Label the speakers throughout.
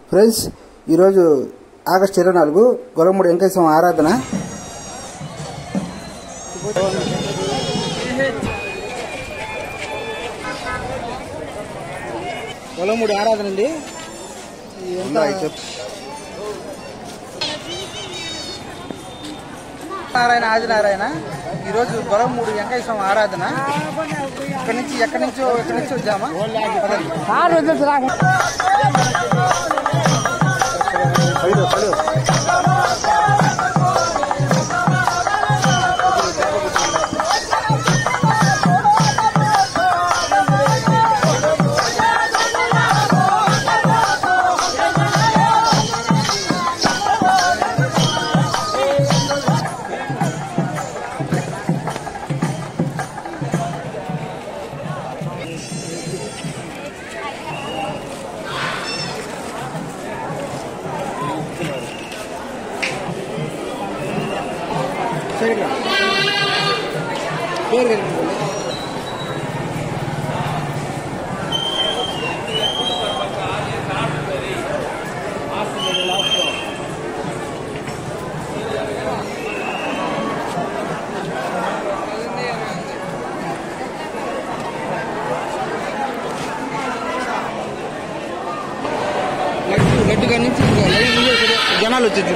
Speaker 1: Friends ఈరోజు August ఇరవై నాలుగు గొలమూడి వెంకటేశ్వర ఆరాధన గొలమూడి ఆరాధన అండి ఇదంతా నారాయణ ఆదినారాయణ ఈరోజు గొలమూడి వెంకటేశ్వర ఆరాధన ఇక్కడి నుంచి ఎక్కడి నుంచో ఎక్కడి నుంచి వచ్చామా పదండి. సైడ్ రా. పేరు కలిపి. లడ్డు లడ్డుగా నుంచి ఇంకా లైన్ మీద ఇక్కడ జనాలు వచ్చేది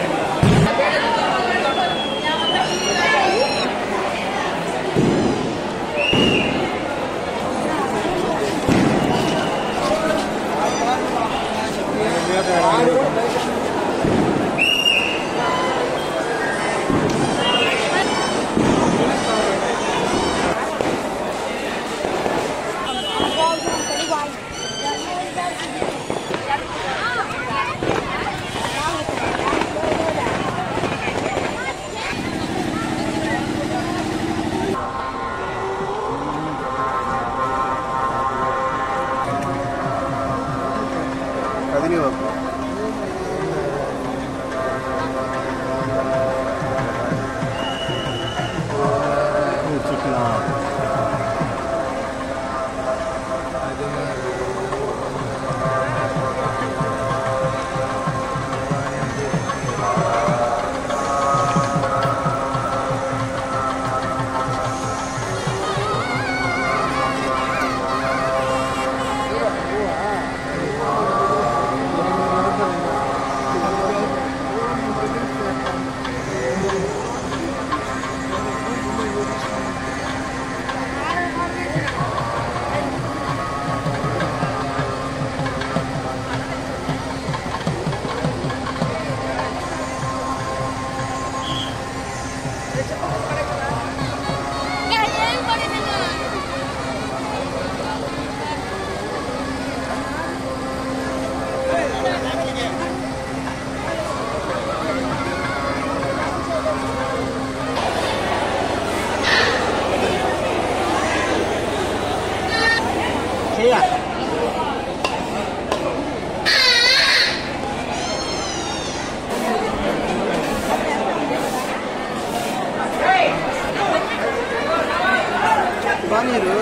Speaker 1: పానీరు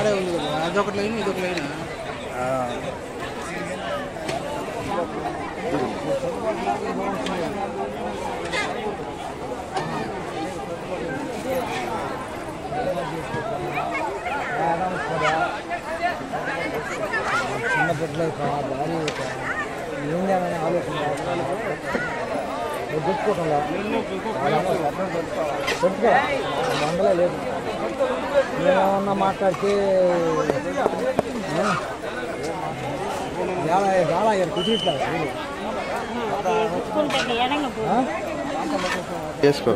Speaker 1: ఆడే ఉంది కదా అదొక లైన్ ఇదొక లైన్
Speaker 2: చిన్న బిడ్డలు భారీ ఏం చేయాలని ఆలోచన పెట్టుకోవటంలో పెట్టుకో మండలే లేదు నేనేమన్నా మాట్లాడితే చాలా చాలా కుదిరిట్లేదు
Speaker 3: చేసుకో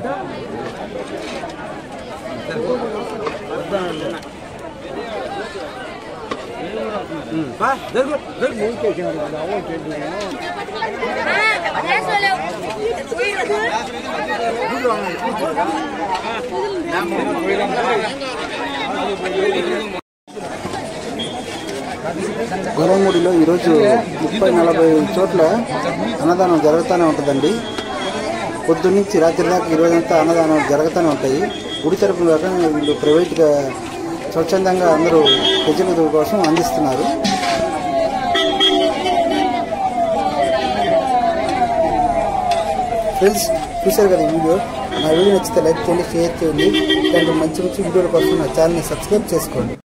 Speaker 3: గొరవమూడిలో ఈరోజు ముప్పై నలభై చోట్ల అన్నదానం జరుగుతూనే ఉంటుందండి పొద్దున్నుంచి రాత్రి దాకా ఈ రోజంతా అన్నదానం జరుగుతూనే ఉంటాయి గుడి తరపున కాక వీళ్ళు ప్రైవేట్గా స్వచ్ఛందంగా అందరూ ప్రజల కోసం అందిస్తున్నారు ఫ్రెండ్స్ చూశారు కదా ఈ వీడియో నా వీడియో నచ్చితే లైక్ చేయండి షేర్ చేయండి ఇలాంటి మంచి మంచి వీడియోల కోసం నా ఛానల్ని సబ్స్క్రైబ్ చేసుకోండి